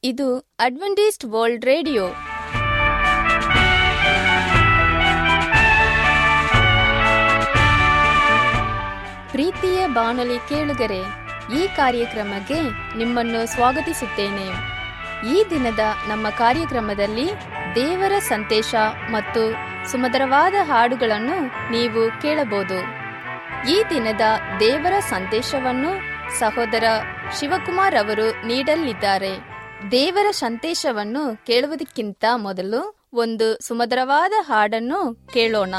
ಇದು Adventist world radio ಪ್ರೀತಿಯ ಬಾನುಲಿ ಕೇಳುಗರೆ ಈ ಕಾರ್ಯಕ್ರಮಕ್ಕೆ ನಿಮ್ಮನ್ನು ಸ್ವಾಗತಿಸುತ್ತೇನೆ ಈ ದಿನದ ನಮ್ಮ ಕಾರ್ಯಕ್ರಮದಲ್ಲಿ ದೇವರ ಸಂದೇಶ ಮತ್ತು ಸುಮಧುರವಾದ ಹಾಡುಗಳನ್ನು ನೀವು ಕೇಳಬಹುದು ಈ ದಿನದ ದೇವರ ಸಂದೇಶವನ್ನು ಸಹೋದರ ಶಿವಕುಮಾರ್ ಅವರು ನೀಡಲಿದ್ದಾರೆ ದೇವರ ಸಂದೇಶವನ್ನು ಕೇಳುವುದಕ್ಕಿಂತ ಮೊದಲು ಒಂದು ಸುಮಧುರವಾದ ಹಾಡನ್ನು ಕೇಳೋಣ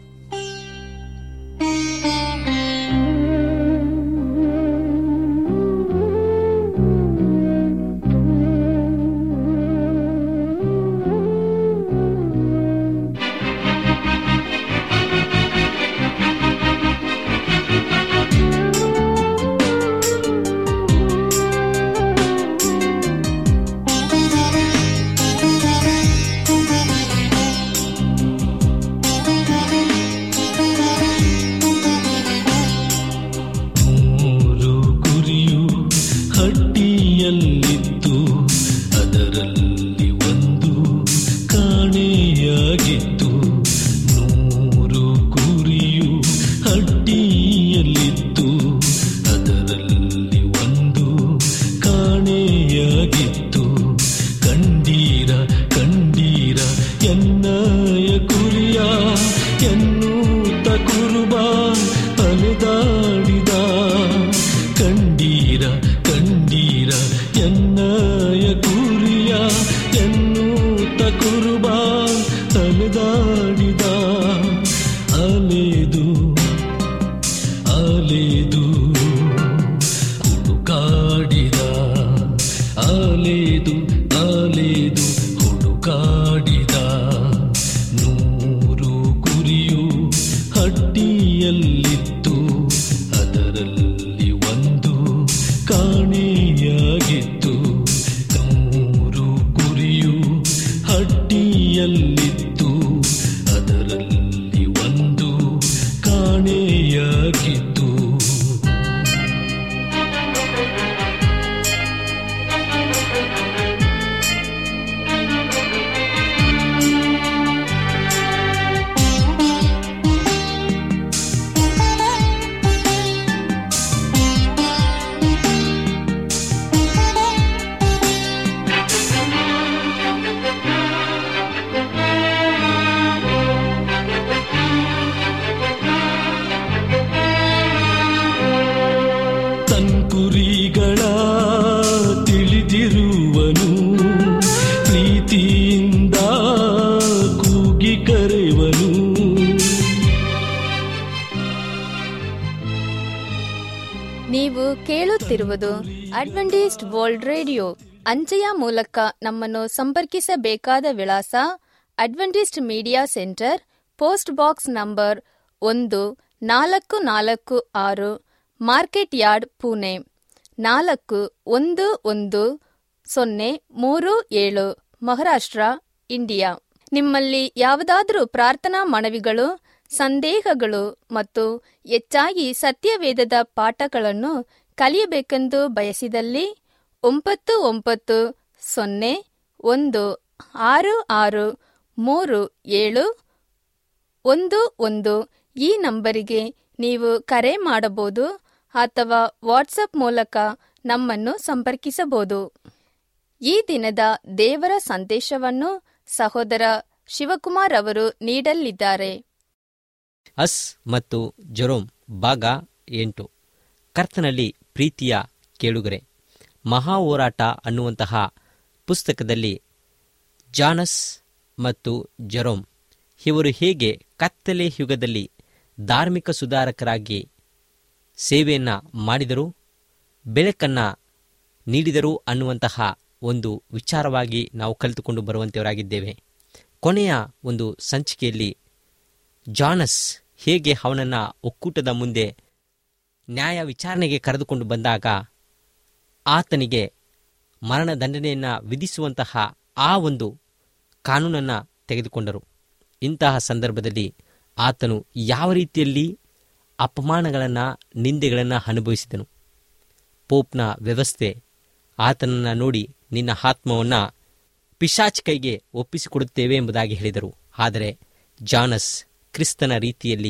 ಮೂರು ಕುರಿಯು ಹಟ್ಟಿಯಲ್ಲಿತ್ತು ಅದರಲ್ಲಿ ಒಂದು ಕಾಣೆಯಾಗಿತ್ತು ನೂರು ಕುರಿಯು ಹಟ್ಟಿಯಲ್ಲಿತ್ತು ಅದರಲ್ಲಿ ಒಂದು ಕಾಣೆಯಾಗಿತ್ತು ಕಂಡೀರ ಕಂಡೀರ ಎನ್ನಯ ಕುರಿಯ ಎನ್ನುತ್ತ ಕುರುಬ ಅಲೆದಾಡಿದ ಕಂಡೀರ ಕಂಡೀರ ಎನ್ನಯ ಕುರಿಯ ಎನ್ನುತ್ತ ಕುರುಬ ಅಲೆದಾಡಿದ ಅಲೆದು ಅಲೆದು ಹುಡುಕಾಡಿದ ಅಲೆದು ಅಲೆದು ಹುಡುಕಾಡಿದ ನೂರು ಕುರಿಯು ಹಟ್ಟಿಯಲ್ಲಿತ್ತು ಅದರಲ್ಲಿ ಒಂದು ಕಾಣೆಯಾಗಿತ್ತು ನೂರು ಕುರಿಯು ಹಟ್ಟಿಯಲ್ಲಿತ್ತು ಅದರಲ್ಲಿ ಒಂದು ಕಾಣೆಯಾಗಿತ್ತು ತನ್ಕುರಿಗಳ ತಿಳಿದಿರುವನು ಪ್ರೀತಿಯಿಂದ ಕೂಗಿ ಕರೆವನು ನೀವು ಕೇಳುತ್ತಿರುವುದು ಅಡ್ವೆಂಟಿಸ್ಟ್ ವರ್ಲ್ಡ್ ರೇಡಿಯೋ ಅಂಚೆಯ ಮೂಲಕ ನಮ್ಮನ್ನು ಸಂಪರ್ಕಿಸಬೇಕಾದ ವಿಳಾಸ Adventist media centre post box number ಒಂದು ನಾಲ್ಕು ನಾಲ್ಕು ಆರು ಮಾರ್ಕೆಟ್ ಯಾರ್ಡ್ ಪುಣೆ ನಾಲ್ಕು ಒಂದು ಒಂದು ಸೊನ್ನೆ ಮೂರು ಏಳು ಮಹಾರಾಷ್ಟ್ರ ಇಂಡಿಯಾ ನಿಮ್ಮಲ್ಲಿ ಯಾವುದಾದರೂ ಪ್ರಾರ್ಥನಾ ಮನವಿಗಳು ಸಂದೇಹಗಳು ಮತ್ತು ಹೆಚ್ಚಾಗಿ ಸತ್ಯವೇದದ ಪಾಠಗಳನ್ನು ಕಲಿಯಬೇಕೆಂದು ಬಯಸಿದಲ್ಲಿ ಒಂಬತ್ತು ಒಂಬತ್ತು ಸೊನ್ನೆ ಒಂದು ಆರು ಆರು ಮೂರು ಏಳು ಒಂದು ಒಂದು ಈ ನಂಬರಿಗೆ ನೀವು ಕರೆ ಮಾಡಬಹುದು ಅಥವಾ ವಾಟ್ಸಪ್ ಮೂಲಕ ನಮ್ಮನ್ನು ಸಂಪರ್ಕಿಸಬಹುದು ಈ ದಿನದ ದೇವರ ಸಂದೇಶವನ್ನು ಸಹೋದರ ಶಿವಕುಮಾರ್ ಅವರು ನೀಡಲಿದ್ದಾರೆ ಅಸ್ ಮತ್ತು ಜೊರೋಮ್ ಭಾಗ ಎಂಟು ಕರ್ತನಲ್ಲಿ ಪ್ರೀತಿಯ ಕೇಳುಗರೆ ಮಹಾ ಹೋರಾಟ ಅನ್ನುವಂತಹ ಪುಸ್ತಕದಲ್ಲಿ ಜಾನಸ್ ಮತ್ತು ಜೊರೋಮ್ ಇವರು ಹೇಗೆ ಕತ್ತಲೆ ಯುಗದಲ್ಲಿ ಧಾರ್ಮಿಕ ಸುಧಾರಕರಾಗಿ ಸೇವೆಯನ್ನು ಮಾಡಿದರು ಬೆಳಕನ್ನು ನೀಡಿದರು ಅನ್ನುವಂತಹ ಒಂದು ವಿಚಾರವಾಗಿ ನಾವು ಕಲಿತುಕೊಂಡು ಬರುವಂತೆಯವರಾಗಿದ್ದೇವೆ ಕೊನೆಯ ಒಂದು ಸಂಚಿಕೆಯಲ್ಲಿ ಜಾನಸ್ ಹೇಗೆ ಅವನನ್ನು ಒಕ್ಕೂಟದ ಮುಂದೆ ನ್ಯಾಯ ವಿಚಾರಣೆಗೆ ಕರೆದುಕೊಂಡು ಬಂದಾಗ ಆತನಿಗೆ ಮರಣದಂಡನೆಯನ್ನು ವಿಧಿಸುವಂತಹ ಆ ಒಂದು ಕಾನೂನನ್ನು ತೆಗೆದುಕೊಂಡರು ಇಂತಹ ಸಂದರ್ಭದಲ್ಲಿ ಆತನು ಯಾವ ರೀತಿಯಲ್ಲಿ ಅಪಮಾನಗಳನ್ನು ನಿಂದೆಗಳನ್ನು ಅನುಭವಿಸಿದನು ಪೋಪ್ನ ವ್ಯವಸ್ಥೆ ಆತನನ್ನು ನೋಡಿ ನಿನ್ನ ಆತ್ಮವನ್ನು ಪಿಶಾಚ್ ಕೈಗೆ ಒಪ್ಪಿಸಿಕೊಡುತ್ತೇವೆ ಎಂಬುದಾಗಿ ಹೇಳಿದರು ಆದರೆ ಜಾನಸ್ ಕ್ರಿಸ್ತನ ರೀತಿಯಲ್ಲಿ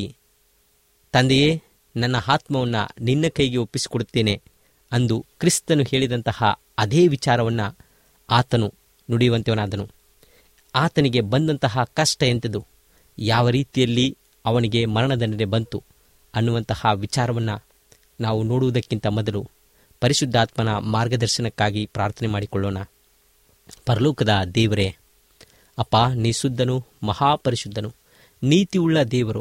ತಂದೆಯೇ ನನ್ನ ಆತ್ಮವನ್ನು ನಿನ್ನ ಕೈಗೆ ಒಪ್ಪಿಸಿಕೊಡುತ್ತೇನೆ ಅಂದು ಕ್ರಿಸ್ತನು ಹೇಳಿದಂತಹ ಅದೇ ವಿಚಾರವನ್ನು ಆತನು ನುಡಿಯುವಂತವನಾದನು ಆತನಿಗೆ ಬಂದಂತಹ ಕಷ್ಟ ಎಂಥದು ಯಾವ ರೀತಿಯಲ್ಲಿ ಅವನಿಗೆ ಮರಣದಂಡನೆ ಬಂತು ಅನ್ನುವಂತಹ ವಿಚಾರವನ್ನು ನಾವು ನೋಡುವುದಕ್ಕಿಂತ ಮೊದಲು ಪರಿಶುದ್ಧಾತ್ಮನ ಮಾರ್ಗದರ್ಶನಕ್ಕಾಗಿ ಪ್ರಾರ್ಥನೆ ಮಾಡಿಕೊಳ್ಳೋಣ ಪರಲೋಕದ ದೇವರೇ ಅಪ್ಪ ನೀ ಶುದ್ಧನು ಮಹಾಪರಿಶುದ್ಧನು ನೀತಿಯುಳ್ಳ ದೇವರು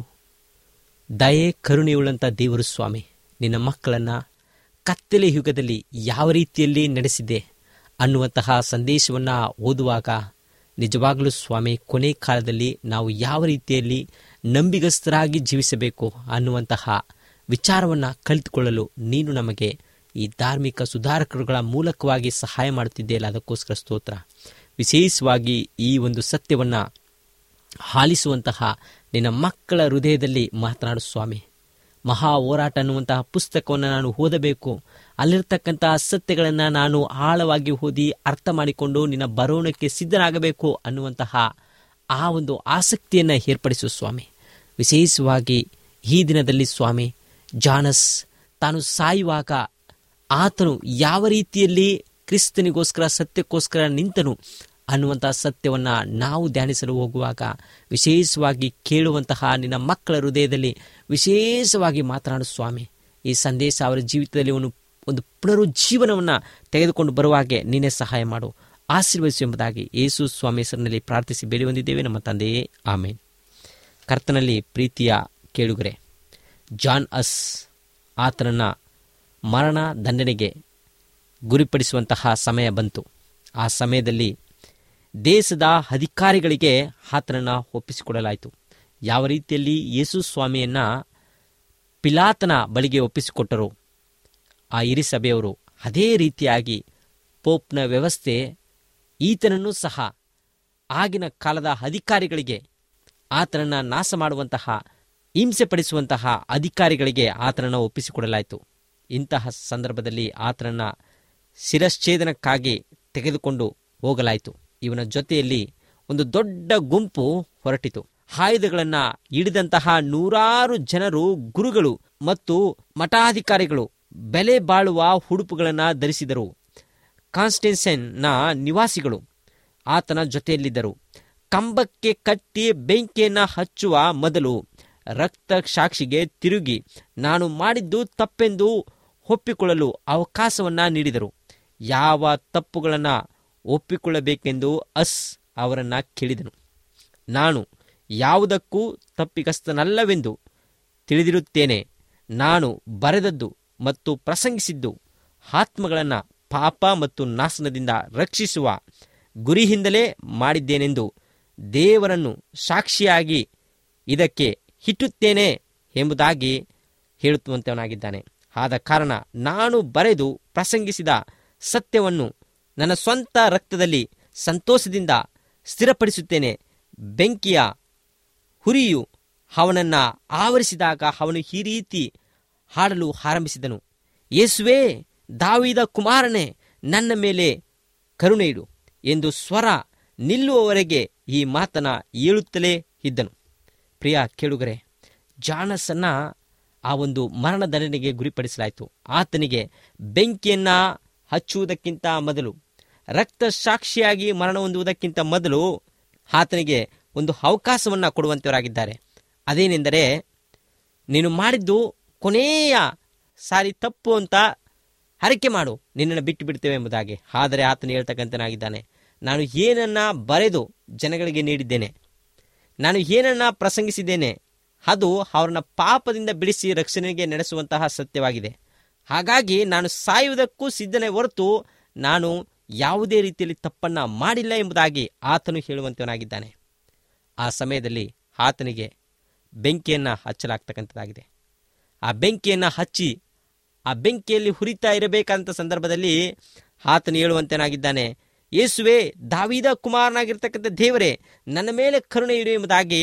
ದಯೆ ಕರುಣೆಯುಳ್ಳಂಥ ದೇವರು ಸ್ವಾಮಿ ನಿನ್ನ ಮಕ್ಕಳನ್ನು ಕತ್ತಲೆ ಯುಗದಲ್ಲಿ ಯಾವ ರೀತಿಯಲ್ಲಿ ನಡೆಸಿದೆ ಅನ್ನುವಂತಹ ಸಂದೇಶವನ್ನು ಓದುವಾಗ ನಿಜವಾಗಲೂ ಸ್ವಾಮಿ ಕೊನೆ ಕಾಲದಲ್ಲಿ ನಾವು ಯಾವ ರೀತಿಯಲ್ಲಿ ನಂಬಿಗಸ್ತರಾಗಿ ಜೀವಿಸಬೇಕು ಅನ್ನುವಂತಹ ವಿಚಾರವನ್ನು ಕಲಿತುಕೊಳ್ಳಲು ನೀನು ನಮಗೆ ಈ ಧಾರ್ಮಿಕ ಸುಧಾರಕರುಗಳ ಮೂಲಕವಾಗಿ ಸಹಾಯ ಮಾಡುತ್ತಿದ್ದೆಯಲ್ಲ ಅದಕ್ಕೋಸ್ಕರ ಸ್ತೋತ್ರ ವಿಶೇಷವಾಗಿ ಈ ಒಂದು ಸತ್ಯವನ್ನು ಆಲಿಸುವಂತಹ ನಿನ್ನ ಮಕ್ಕಳ ಹೃದಯದಲ್ಲಿ ಮಾತನಾಡು ಸ್ವಾಮಿ ಮಹಾ ಹೋರಾಟ ಅನ್ನುವಂತಹ ಪುಸ್ತಕವನ್ನು ನಾನು ಓದಬೇಕು ಅಲ್ಲಿರ್ತಕ್ಕಂತಹ ಸತ್ಯಗಳನ್ನು ನಾನು ಆಳವಾಗಿ ಓದಿ ಅರ್ಥ ಮಾಡಿಕೊಂಡು ನಿನ್ನ ಬರೋಣಕ್ಕೆ ಸಿದ್ಧನಾಗಬೇಕು ಅನ್ನುವಂತಹ ಆ ಒಂದು ಆಸಕ್ತಿಯನ್ನು ಏರ್ಪಡಿಸು ಸ್ವಾಮಿ ವಿಶೇಷವಾಗಿ ಈ ದಿನದಲ್ಲಿ ಸ್ವಾಮಿ ಜಾನಸ್ ತಾನು ಸಾಯುವಾಗ ಆತನು ಯಾವ ರೀತಿಯಲ್ಲಿ ಕ್ರಿಸ್ತನಿಗೋಸ್ಕರ ಸತ್ಯಕ್ಕೋಸ್ಕರ ನಿಂತನು ಅನ್ನುವಂತಹ ಸತ್ಯವನ್ನು ನಾವು ಧ್ಯಾನಿಸಲು ಹೋಗುವಾಗ ವಿಶೇಷವಾಗಿ ಕೇಳುವಂತಹ ನಿನ್ನ ಮಕ್ಕಳ ಹೃದಯದಲ್ಲಿ ವಿಶೇಷವಾಗಿ ಮಾತನಾಡು ಸ್ವಾಮಿ ಈ ಸಂದೇಶ ಅವರ ಜೀವಿತದಲ್ಲಿ ಒಂದು ಒಂದು ಪುನರುಜ್ಜೀವನವನ್ನು ತೆಗೆದುಕೊಂಡು ಬರುವಾಗೆ ನೀನೇ ಸಹಾಯ ಮಾಡು ಆಶೀರ್ವದಿಸು ಎಂಬುದಾಗಿ ಯೇಸು ಸ್ವಾಮಿ ಹೆಸರಿನಲ್ಲಿ ಪ್ರಾರ್ಥಿಸಿ ಬೇಡಿ ಹೊಂದಿದ್ದೇವೆ ನಮ್ಮ ತಂದೆಯೇ ಆಮೇನ್ ಕರ್ತನಲ್ಲಿ ಪ್ರೀತಿಯ ಕೇಳುಗರೆ ಜಾನ್ ಅಸ್ ಆತನನ್ನು ಮರಣ ದಂಡನೆಗೆ ಗುರಿಪಡಿಸುವಂತಹ ಸಮಯ ಬಂತು ಆ ಸಮಯದಲ್ಲಿ ದೇಶದ ಅಧಿಕಾರಿಗಳಿಗೆ ಆತನನ್ನು ಒಪ್ಪಿಸಿಕೊಡಲಾಯಿತು ಯಾವ ರೀತಿಯಲ್ಲಿ ಯೇಸು ಸ್ವಾಮಿಯನ್ನು ಪಿಲಾತನ ಬಳಿಗೆ ಒಪ್ಪಿಸಿಕೊಟ್ಟರು ಆ ಹಿರಿ ಸಭೆಯವರು ಅದೇ ರೀತಿಯಾಗಿ ಪೋಪ್ನ ವ್ಯವಸ್ಥೆ ಈತನನ್ನು ಸಹ ಆಗಿನ ಕಾಲದ ಅಧಿಕಾರಿಗಳಿಗೆ ಆತನನ್ನು ನಾಶ ಮಾಡುವಂತಹ ಹಿಂಸೆ ಪಡಿಸುವಂತಹ ಅಧಿಕಾರಿಗಳಿಗೆ ಆತನನ್ನು ಒಪ್ಪಿಸಿಕೊಡಲಾಯಿತು ಇಂತಹ ಸಂದರ್ಭದಲ್ಲಿ ಆತನನ್ನು ಶಿರಶ್ಛೇದನಕ್ಕಾಗಿ ತೆಗೆದುಕೊಂಡು ಹೋಗಲಾಯಿತು ಇವನ ಜೊತೆಯಲ್ಲಿ ಒಂದು ದೊಡ್ಡ ಗುಂಪು ಹೊರಟಿತು ಆಯುಧಗಳನ್ನು ಹಿಡಿದಂತಹ ನೂರಾರು ಜನರು ಗುರುಗಳು ಮತ್ತು ಮಠಾಧಿಕಾರಿಗಳು ಬೆಲೆ ಬಾಳುವ ಉಡುಪುಗಳನ್ನು ಧರಿಸಿದರು ಕಾನ್ಸ್ಟೆನ್ಸೆನ್ನ ನಿವಾಸಿಗಳು ಆತನ ಜೊತೆಯಲ್ಲಿದ್ದರು ಕಂಬಕ್ಕೆ ಕಟ್ಟಿ ಬೆಂಕಿಯನ್ನು ಹಚ್ಚುವ ಮೊದಲು ರಕ್ತ ಸಾಕ್ಷಿಗೆ ತಿರುಗಿ ನಾನು ಮಾಡಿದ್ದು ತಪ್ಪೆಂದು ಒಪ್ಪಿಕೊಳ್ಳಲು ಅವಕಾಶವನ್ನು ನೀಡಿದರು ಯಾವ ತಪ್ಪುಗಳನ್ನು ಒಪ್ಪಿಕೊಳ್ಳಬೇಕೆಂದು ಅಸ್ ಅವರನ್ನು ಕೇಳಿದನು ನಾನು ಯಾವುದಕ್ಕೂ ತಪ್ಪಿಗಸ್ತನಲ್ಲವೆಂದು ತಿಳಿದಿರುತ್ತೇನೆ ನಾನು ಬರೆದದ್ದು ಮತ್ತು ಪ್ರಸಂಗಿಸಿದ್ದು ಆತ್ಮಗಳನ್ನು ಪಾಪ ಮತ್ತು ನಾಶನದಿಂದ ರಕ್ಷಿಸುವ ಗುರಿಯಿಂದಲೇ ಮಾಡಿದ್ದೇನೆಂದು ದೇವರನ್ನು ಸಾಕ್ಷಿಯಾಗಿ ಇದಕ್ಕೆ ಹಿಟ್ಟುತ್ತೇನೆ ಎಂಬುದಾಗಿ ಹೇಳುತ್ತುವಂತವನಾಗಿದ್ದಾನೆ ಆದ ಕಾರಣ ನಾನು ಬರೆದು ಪ್ರಸಂಗಿಸಿದ ಸತ್ಯವನ್ನು ನನ್ನ ಸ್ವಂತ ರಕ್ತದಲ್ಲಿ ಸಂತೋಷದಿಂದ ಸ್ಥಿರಪಡಿಸುತ್ತೇನೆ ಬೆಂಕಿಯ ಹುರಿಯು ಅವನನ್ನು ಆವರಿಸಿದಾಗ ಅವನು ಈ ರೀತಿ ಹಾಡಲು ಆರಂಭಿಸಿದನು ಯೇಸುವೇ ದಾವಿದ ಕುಮಾರನೇ ನನ್ನ ಮೇಲೆ ಕರುಣೆ ಇಡು ಎಂದು ಸ್ವರ ನಿಲ್ಲುವವರೆಗೆ ಈ ಮಾತನ ಹೇಳುತ್ತಲೇ ಇದ್ದನು ಪ್ರಿಯ ಕೇಳುಗರೆ ಜಾನಸನ್ನ ಆ ಒಂದು ಮರಣದಂಡನೆಗೆ ಗುರಿಪಡಿಸಲಾಯಿತು ಆತನಿಗೆ ಬೆಂಕಿಯನ್ನ ಹಚ್ಚುವುದಕ್ಕಿಂತ ಮೊದಲು ರಕ್ತ ಸಾಕ್ಷಿಯಾಗಿ ಮರಣ ಹೊಂದುವುದಕ್ಕಿಂತ ಮೊದಲು ಆತನಿಗೆ ಒಂದು ಅವಕಾಶವನ್ನು ಕೊಡುವಂತವರಾಗಿದ್ದಾರೆ ಅದೇನೆಂದರೆ ನೀನು ಮಾಡಿದ್ದು ಕೊನೆಯ ಸಾರಿ ತಪ್ಪು ಅಂತ ಹರಕೆ ಮಾಡು ನಿನ್ನನ್ನು ಬಿಟ್ಟು ಬಿಡ್ತೇವೆ ಎಂಬುದಾಗಿ ಆದರೆ ಆತನು ಹೇಳ್ತಕ್ಕಂಥನಾಗಿದ್ದಾನೆ ನಾನು ಏನನ್ನ ಬರೆದು ಜನಗಳಿಗೆ ನೀಡಿದ್ದೇನೆ ನಾನು ಏನನ್ನ ಪ್ರಸಂಗಿಸಿದ್ದೇನೆ ಅದು ಅವರನ್ನ ಪಾಪದಿಂದ ಬಿಡಿಸಿ ರಕ್ಷಣೆಗೆ ನಡೆಸುವಂತಹ ಸತ್ಯವಾಗಿದೆ ಹಾಗಾಗಿ ನಾನು ಸಾಯುವುದಕ್ಕೂ ಸಿದ್ಧನೆ ಹೊರತು ನಾನು ಯಾವುದೇ ರೀತಿಯಲ್ಲಿ ತಪ್ಪನ್ನ ಮಾಡಿಲ್ಲ ಎಂಬುದಾಗಿ ಆತನು ಹೇಳುವಂತವನಾಗಿದ್ದಾನೆ ಆ ಸಮಯದಲ್ಲಿ ಆತನಿಗೆ ಬೆಂಕಿಯನ್ನು ಹಚ್ಚಲಾಗ್ತಕ್ಕಂಥದ್ದಾಗಿದೆ ಆ ಬೆಂಕಿಯನ್ನು ಹಚ್ಚಿ ಆ ಬೆಂಕಿಯಲ್ಲಿ ಹುರಿತಾ ಇರಬೇಕಂತ ಸಂದರ್ಭದಲ್ಲಿ ಆತನು ಹೇಳುವಂತನಾಗಿದ್ದಾನೆ ಯೇಸುವೆ ದಾವಿದ ಕುಮಾರನಾಗಿರ್ತಕ್ಕಂಥ ದೇವರೇ ನನ್ನ ಮೇಲೆ ಕರುಣೆ ಇರು ಎಂಬುದಾಗಿ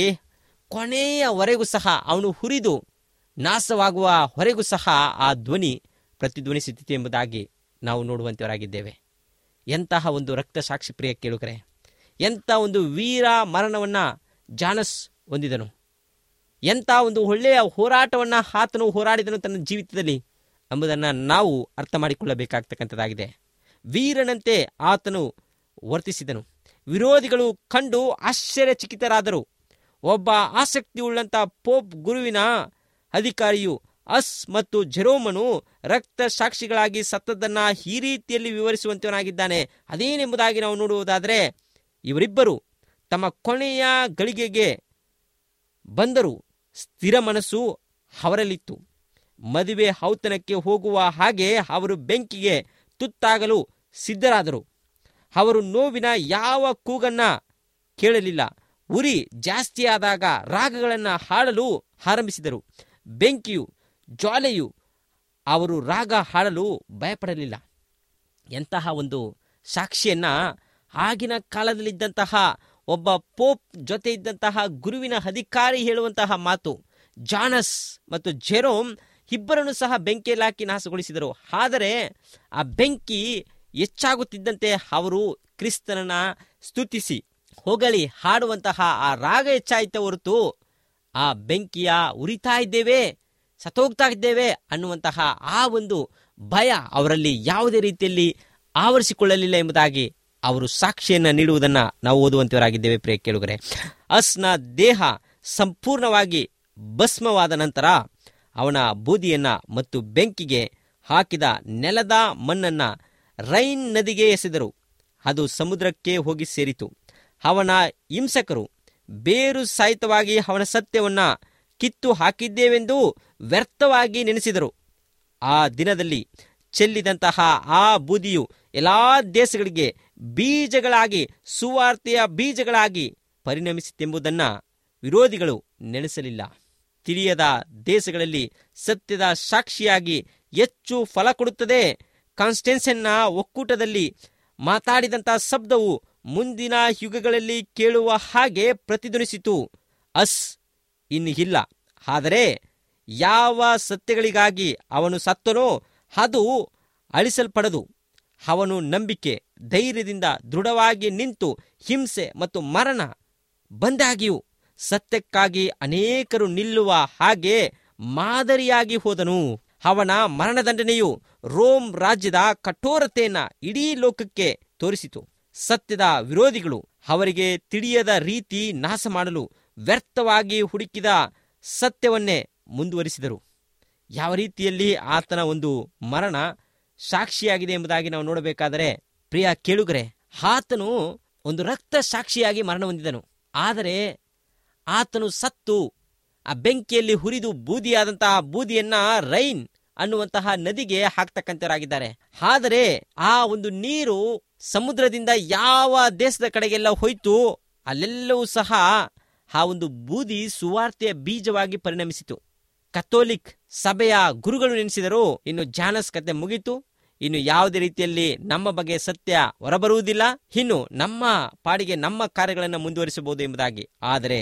ಕೊನೆಯವರೆಗೂ ಸಹ ಅವನು ಹುರಿದು ನಾಶವಾಗುವ ಹೊರೆಗೂ ಸಹ ಆ ಧ್ವನಿ ಪ್ರತಿಧ್ವನಿಸುತ್ತಿದೆ ಎಂಬುದಾಗಿ ನಾವು ನೋಡುವಂತವರಾಗಿದ್ದೇವೆ ಎಂತಹ ಒಂದು ರಕ್ತ ಸಾಕ್ಷಿ ಪ್ರಿಯ ಕೇಳುಗರೆ ಎಂಥ ಒಂದು ವೀರ ಮರಣವನ್ನು ಜಾನಸ್ ಹೊಂದಿದನು ಎಂಥ ಒಂದು ಒಳ್ಳೆಯ ಹೋರಾಟವನ್ನು ಆತನು ಹೋರಾಡಿದನು ತನ್ನ ಜೀವಿತದಲ್ಲಿ ಎಂಬುದನ್ನು ನಾವು ಅರ್ಥ ಮಾಡಿಕೊಳ್ಳಬೇಕಾಗ್ತಕ್ಕಂಥದ್ದಾಗಿದೆ ವೀರನಂತೆ ಆತನು ವರ್ತಿಸಿದನು ವಿರೋಧಿಗಳು ಕಂಡು ಆಶ್ಚರ್ಯಚಕಿತರಾದರು ಒಬ್ಬ ಆಸಕ್ತಿಯುಳ್ಳಂಥ ಪೋಪ್ ಗುರುವಿನ ಅಧಿಕಾರಿಯು ಅಸ್ ಮತ್ತು ಜೆರೋಮನು ರಕ್ತ ಸಾಕ್ಷಿಗಳಾಗಿ ಸತ್ತದ್ದನ್ನ ಈ ರೀತಿಯಲ್ಲಿ ವಿವರಿಸುವಂತವನಾಗಿದ್ದಾನೆ ಅದೇನೆಂಬುದಾಗಿ ನಾವು ನೋಡುವುದಾದರೆ ಇವರಿಬ್ಬರು ತಮ್ಮ ಕೊನೆಯ ಗಳಿಗೆಗೆ ಬಂದರು ಸ್ಥಿರ ಮನಸ್ಸು ಅವರಲ್ಲಿತ್ತು ಮದುವೆ ಔತಣಕ್ಕೆ ಹೋಗುವ ಹಾಗೆ ಅವರು ಬೆಂಕಿಗೆ ತುತ್ತಾಗಲು ಸಿದ್ಧರಾದರು ಅವರು ನೋವಿನ ಯಾವ ಕೂಗನ್ನ ಕೇಳಲಿಲ್ಲ ಉರಿ ಜಾಸ್ತಿಯಾದಾಗ ರಾಗಗಳನ್ನು ಹಾಡಲು ಆರಂಭಿಸಿದರು ಬೆಂಕಿಯು ಜ್ವಾಲೆಯು ಅವರು ರಾಗ ಹಾಡಲು ಭಯಪಡಲಿಲ್ಲ ಎಂತಹ ಒಂದು ಸಾಕ್ಷಿಯನ್ನ ಆಗಿನ ಕಾಲದಲ್ಲಿದ್ದಂತಹ ಒಬ್ಬ ಪೋಪ್ ಜೊತೆ ಇದ್ದಂತಹ ಗುರುವಿನ ಅಧಿಕಾರಿ ಹೇಳುವಂತಹ ಮಾತು ಜಾನಸ್ ಮತ್ತು ಜೆರೋಮ್ ಇಬ್ಬರನ್ನು ಸಹ ಬೆಂಕಿಯಲ್ಲಿ ಹಾಕಿ ನಾಶಗೊಳಿಸಿದರು ಆದರೆ ಆ ಬೆಂಕಿ ಹೆಚ್ಚಾಗುತ್ತಿದ್ದಂತೆ ಅವರು ಕ್ರಿಸ್ತನನ್ನ ಸ್ತುತಿಸಿ ಹೊಗಳಿ ಹಾಡುವಂತಹ ಆ ರಾಗ ಹೆಚ್ಚಾಯಿತ ಹೊರತು ಆ ಬೆಂಕಿಯ ಉರಿತಾ ಇದ್ದೇವೆ ಸತ್ತೋಗ್ತಾ ಇದ್ದೇವೆ ಅನ್ನುವಂತಹ ಆ ಒಂದು ಭಯ ಅವರಲ್ಲಿ ಯಾವುದೇ ರೀತಿಯಲ್ಲಿ ಆವರಿಸಿಕೊಳ್ಳಲಿಲ್ಲ ಎಂಬುದಾಗಿ ಅವರು ಸಾಕ್ಷಿಯನ್ನು ನೀಡುವುದನ್ನು ನಾವು ಓದುವಂತವರಾಗಿದ್ದೇವೆ ಪ್ರಿಯ ಕೇಳುಗರೆ ಅಸ್ನ ದೇಹ ಸಂಪೂರ್ಣವಾಗಿ ಭಸ್ಮವಾದ ನಂತರ ಅವನ ಬೂದಿಯನ್ನ ಮತ್ತು ಬೆಂಕಿಗೆ ಹಾಕಿದ ನೆಲದ ಮಣ್ಣನ್ನ ರೈನ್ ನದಿಗೆ ಎಸೆದರು ಅದು ಸಮುದ್ರಕ್ಕೆ ಹೋಗಿ ಸೇರಿತು ಅವನ ಹಿಂಸಕರು ಬೇರು ಸಹಿತವಾಗಿ ಅವನ ಸತ್ಯವನ್ನ ಕಿತ್ತು ಹಾಕಿದ್ದೇವೆಂದು ವ್ಯರ್ಥವಾಗಿ ನೆನೆಸಿದರು ಆ ದಿನದಲ್ಲಿ ಚೆಲ್ಲಿದಂತಹ ಆ ಬೂದಿಯು ಎಲ್ಲಾ ದೇಶಗಳಿಗೆ ಬೀಜಗಳಾಗಿ ಸುವಾರ್ತೆಯ ಬೀಜಗಳಾಗಿ ಪರಿಣಮಿಸಿತೆಂಬುದನ್ನು ವಿರೋಧಿಗಳು ನೆನೆಸಲಿಲ್ಲ ತಿಳಿಯದ ದೇಶಗಳಲ್ಲಿ ಸತ್ಯದ ಸಾಕ್ಷಿಯಾಗಿ ಹೆಚ್ಚು ಫಲ ಕೊಡುತ್ತದೆ ಕಾನ್ಸ್ಟೆನ್ಸನ್ನ ಒಕ್ಕೂಟದಲ್ಲಿ ಮಾತಾಡಿದಂಥ ಶಬ್ದವು ಮುಂದಿನ ಯುಗಗಳಲ್ಲಿ ಕೇಳುವ ಹಾಗೆ ಪ್ರತಿಧ್ವನಿಸಿತು ಅಸ್ ಇನ್ನು ಇಲ್ಲ ಆದರೆ ಯಾವ ಸತ್ಯಗಳಿಗಾಗಿ ಅವನು ಸತ್ತನೋ ಅದು ಅಳಿಸಲ್ಪಡದು ಅವನು ನಂಬಿಕೆ ಧೈರ್ಯದಿಂದ ದೃಢವಾಗಿ ನಿಂತು ಹಿಂಸೆ ಮತ್ತು ಮರಣ ಬಂದಾಗಿಯೂ ಸತ್ಯಕ್ಕಾಗಿ ಅನೇಕರು ನಿಲ್ಲುವ ಹಾಗೆ ಮಾದರಿಯಾಗಿ ಹೋದನು ಅವನ ಮರಣದಂಡನೆಯು ರೋಮ್ ರಾಜ್ಯದ ಕಠೋರತೆಯನ್ನ ಇಡೀ ಲೋಕಕ್ಕೆ ತೋರಿಸಿತು ಸತ್ಯದ ವಿರೋಧಿಗಳು ಅವರಿಗೆ ತಿಳಿಯದ ರೀತಿ ನಾಶ ಮಾಡಲು ವ್ಯರ್ಥವಾಗಿ ಹುಡುಕಿದ ಸತ್ಯವನ್ನೇ ಮುಂದುವರಿಸಿದರು ಯಾವ ರೀತಿಯಲ್ಲಿ ಆತನ ಒಂದು ಮರಣ ಸಾಕ್ಷಿಯಾಗಿದೆ ಎಂಬುದಾಗಿ ನಾವು ನೋಡಬೇಕಾದರೆ ಪ್ರಿಯ ಕೇಳುಗರೆ ಆತನು ಒಂದು ರಕ್ತ ಸಾಕ್ಷಿಯಾಗಿ ಮರಣ ಹೊಂದಿದನು ಆದರೆ ಆತನು ಸತ್ತು ಆ ಬೆಂಕಿಯಲ್ಲಿ ಹುರಿದು ಬೂದಿಯಾದಂತಹ ಬೂದಿಯನ್ನ ರೈನ್ ಅನ್ನುವಂತಹ ನದಿಗೆ ಹಾಕ್ತಕ್ಕಂಥವರಾಗಿದ್ದಾರೆ ಆದರೆ ಆ ಒಂದು ನೀರು ಸಮುದ್ರದಿಂದ ಯಾವ ದೇಶದ ಕಡೆಗೆಲ್ಲ ಹೋಯ್ತು ಅಲ್ಲೆಲ್ಲವೂ ಸಹ ಆ ಒಂದು ಬೂದಿ ಸುವಾರ್ತೆಯ ಬೀಜವಾಗಿ ಪರಿಣಮಿಸಿತು ಕಥೋಲಿಕ್ ಸಭೆಯ ಗುರುಗಳು ನೆನೆಸಿದರು ಇನ್ನು ಜಾನಸ್ ಕತೆ ಮುಗಿತು ಇನ್ನು ಯಾವುದೇ ರೀತಿಯಲ್ಲಿ ನಮ್ಮ ಬಗ್ಗೆ ಸತ್ಯ ಹೊರಬರುವುದಿಲ್ಲ ಇನ್ನು ನಮ್ಮ ಪಾಡಿಗೆ ನಮ್ಮ ಕಾರ್ಯಗಳನ್ನು ಮುಂದುವರಿಸಬಹುದು ಎಂಬುದಾಗಿ ಆದರೆ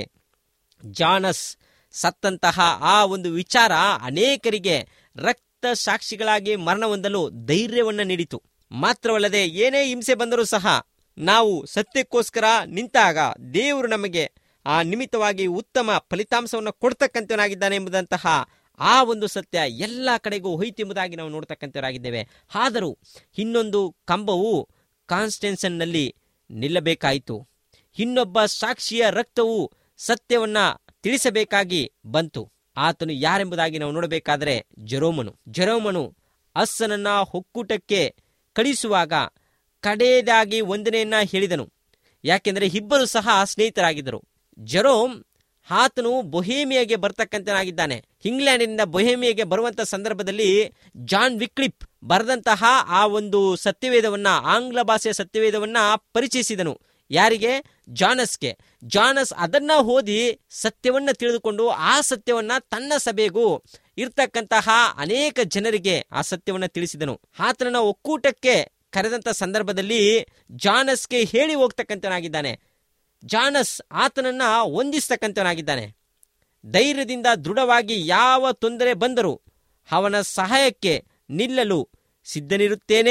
ಜಾನಸ್ ಸತ್ತಂತಹ ಆ ಒಂದು ವಿಚಾರ ಅನೇಕರಿಗೆ ರಕ್ತ ಸಾಕ್ಷಿಗಳಾಗಿ ಮರಣ ಹೊಂದಲು ಧೈರ್ಯವನ್ನು ನೀಡಿತು ಮಾತ್ರವಲ್ಲದೆ ಏನೇ ಹಿಂಸೆ ಬಂದರೂ ಸಹ ನಾವು ಸತ್ಯಕ್ಕೋಸ್ಕರ ನಿಂತಾಗ ದೇವರು ನಮಗೆ ಆ ನಿಮಿತ್ತವಾಗಿ ಉತ್ತಮ ಫಲಿತಾಂಶವನ್ನು ಕೊಡ್ತಕ್ಕಂಥವನಾಗಿದ್ದಾನೆ ಎಂಬುದಂತಹ ಆ ಒಂದು ಸತ್ಯ ಎಲ್ಲ ಕಡೆಗೂ ಹೋಯ್ತು ಎಂಬುದಾಗಿ ನಾವು ನೋಡ್ತಕ್ಕಂಥವರಾಗಿದ್ದೇವೆ ಆದರೂ ಇನ್ನೊಂದು ಕಂಬವು ಕಾನ್ಸ್ಟೆನ್ಸನ್ನಲ್ಲಿ ನಿಲ್ಲಬೇಕಾಯಿತು ಇನ್ನೊಬ್ಬ ಸಾಕ್ಷಿಯ ರಕ್ತವು ಸತ್ಯವನ್ನ ತಿಳಿಸಬೇಕಾಗಿ ಬಂತು ಆತನು ಯಾರೆಂಬುದಾಗಿ ನಾವು ನೋಡಬೇಕಾದರೆ ಜರೋಮನು ಜರೋಮನು ಅಸ್ಸನನ್ನ ಒಕ್ಕೂಟಕ್ಕೆ ಕಳಿಸುವಾಗ ಕಡೆಯದಾಗಿ ವಂದನೆಯನ್ನ ಹೇಳಿದನು ಯಾಕೆಂದರೆ ಇಬ್ಬರು ಸಹ ಸ್ನೇಹಿತರಾಗಿದ್ದರು ಜರೋಮ್ ಆತನು ಬೊಹೇಮಿಯಾಗೆ ಬರ್ತಕ್ಕಂಥನಾಗಿದ್ದಾನೆ ಇಂಗ್ಲೆಂಡಿನಿಂದ ಬೊಹೇಮಿಯಾಗೆ ಬರುವಂತ ಸಂದರ್ಭದಲ್ಲಿ ಜಾನ್ ವಿಕ್ಲಿಪ್ ಬರೆದಂತಹ ಆ ಒಂದು ಸತ್ಯವೇದವನ್ನ ಆಂಗ್ಲ ಭಾಷೆಯ ಸತ್ಯವೇದವನ್ನ ಪರಿಚಯಿಸಿದನು ಯಾರಿಗೆ ಜಾನಸ್ಗೆ ಜಾನಸ್ ಅದನ್ನ ಓದಿ ಸತ್ಯವನ್ನ ತಿಳಿದುಕೊಂಡು ಆ ಸತ್ಯವನ್ನ ತನ್ನ ಸಭೆಗೂ ಇರ್ತಕ್ಕಂತಹ ಅನೇಕ ಜನರಿಗೆ ಆ ಸತ್ಯವನ್ನ ತಿಳಿಸಿದನು ಆತನನ್ನ ಒಕ್ಕೂಟಕ್ಕೆ ಕರೆದಂತ ಸಂದರ್ಭದಲ್ಲಿ ಜಾನಸ್ಗೆ ಹೇಳಿ ಹೋಗ್ತಕ್ಕಂಥನಾಗಿದ್ದಾನೆ ಜಾನಸ್ ಆತನನ್ನ ಹೊಂದಿಸ್ತಕ್ಕಂಥವನಾಗಿದ್ದಾನೆ ಧೈರ್ಯದಿಂದ ದೃಢವಾಗಿ ಯಾವ ತೊಂದರೆ ಬಂದರೂ ಅವನ ಸಹಾಯಕ್ಕೆ ನಿಲ್ಲಲು ಸಿದ್ಧನಿರುತ್ತೇನೆ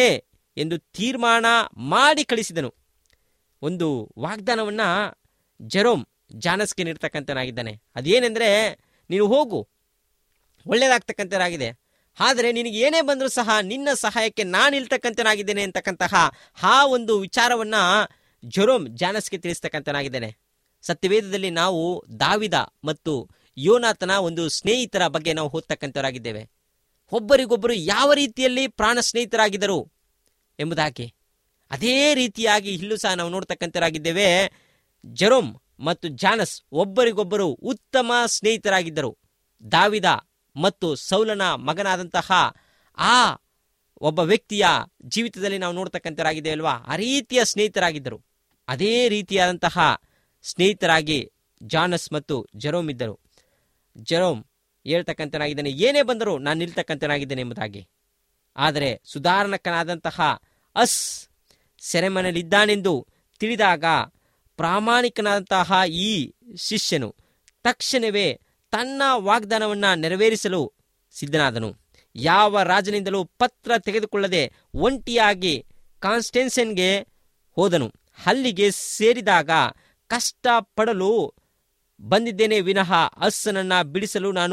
ಎಂದು ತೀರ್ಮಾನ ಮಾಡಿ ಕಳಿಸಿದನು ಒಂದು ವಾಗ್ದಾನವನ್ನು ಜೆರೋಮ್ ಜಾನಸ್ಗೆ ನೀಡ್ತಕ್ಕಂಥನಾಗಿದ್ದಾನೆ ಅದೇನೆಂದರೆ ನೀನು ಹೋಗು ಒಳ್ಳೆಯದಾಗ್ತಕ್ಕಂಥನಾಗಿದೆ ಆದರೆ ನಿನಗೆ ಏನೇ ಬಂದರೂ ಸಹ ನಿನ್ನ ಸಹಾಯಕ್ಕೆ ನಾನು ಇಲ್ತಕ್ಕಂಥನಾಗಿದ್ದೇನೆ ಅಂತಕ್ಕಂತಹ ಆ ಒಂದು ವಿಚಾರವನ್ನು ಜೊರೋಮ್ ಜಾನಸ್ಗೆ ತಿಳಿಸ್ತಕ್ಕಂಥನಾಗಿದ್ದೇನೆ ಸತ್ಯವೇದದಲ್ಲಿ ನಾವು ದಾವಿದ ಮತ್ತು ಯೋನಾಥನ ಒಂದು ಸ್ನೇಹಿತರ ಬಗ್ಗೆ ನಾವು ಓದ್ತಕ್ಕಂಥವರಾಗಿದ್ದೇವೆ ಒಬ್ಬರಿಗೊಬ್ಬರು ಯಾವ ರೀತಿಯಲ್ಲಿ ಪ್ರಾಣ ಸ್ನೇಹಿತರಾಗಿದ್ದರು ಎಂಬುದಾಗಿ ಅದೇ ರೀತಿಯಾಗಿ ಇಲ್ಲೂ ಸಹ ನಾವು ನೋಡ್ತಕ್ಕಂಥವರಾಗಿದ್ದೇವೆ ಜೆರೋಮ್ ಮತ್ತು ಜಾನಸ್ ಒಬ್ಬರಿಗೊಬ್ಬರು ಉತ್ತಮ ಸ್ನೇಹಿತರಾಗಿದ್ದರು ದಾವಿದ ಮತ್ತು ಸೌಲನ ಮಗನಾದಂತಹ ಆ ಒಬ್ಬ ವ್ಯಕ್ತಿಯ ಜೀವಿತದಲ್ಲಿ ನಾವು ನೋಡ್ತಕ್ಕಂಥವರಾಗಿದ್ದೇವೆ ಅಲ್ವಾ ಆ ರೀತಿಯ ಸ್ನೇಹಿತರಾಗಿದ್ದರು ಅದೇ ರೀತಿಯಾದಂತಹ ಸ್ನೇಹಿತರಾಗಿ ಜಾನಸ್ ಮತ್ತು ಜೆರೋಮ್ ಇದ್ದರು ಜೆರೋಮ್ ಹೇಳ್ತಕ್ಕಂಥನಾಗಿದ್ದಾನೆ ಏನೇ ಬಂದರೂ ನಾನು ನಿಲ್ತಕ್ಕಂಥನಾಗಿದ್ದೇನೆ ಎಂಬುದಾಗಿ ಆದರೆ ಸುಧಾರಣಕನಾದಂತಹ ಅಸ್ ಸೆರೆಮನೆಯಲ್ಲಿದ್ದಾನೆಂದು ತಿಳಿದಾಗ ಪ್ರಾಮಾಣಿಕನಾದಂತಹ ಈ ಶಿಷ್ಯನು ತಕ್ಷಣವೇ ತನ್ನ ವಾಗ್ದಾನವನ್ನು ನೆರವೇರಿಸಲು ಸಿದ್ಧನಾದನು ಯಾವ ರಾಜನಿಂದಲೂ ಪತ್ರ ತೆಗೆದುಕೊಳ್ಳದೆ ಒಂಟಿಯಾಗಿ ಕಾನ್ಸ್ಟೆನ್ಸನ್ಗೆ ಹೋದನು ಅಲ್ಲಿಗೆ ಸೇರಿದಾಗ ಕಷ್ಟಪಡಲು ಬಂದಿದ್ದೇನೆ ವಿನಃ ಅಸ್ಸನನ್ನ ಬಿಡಿಸಲು ನಾನು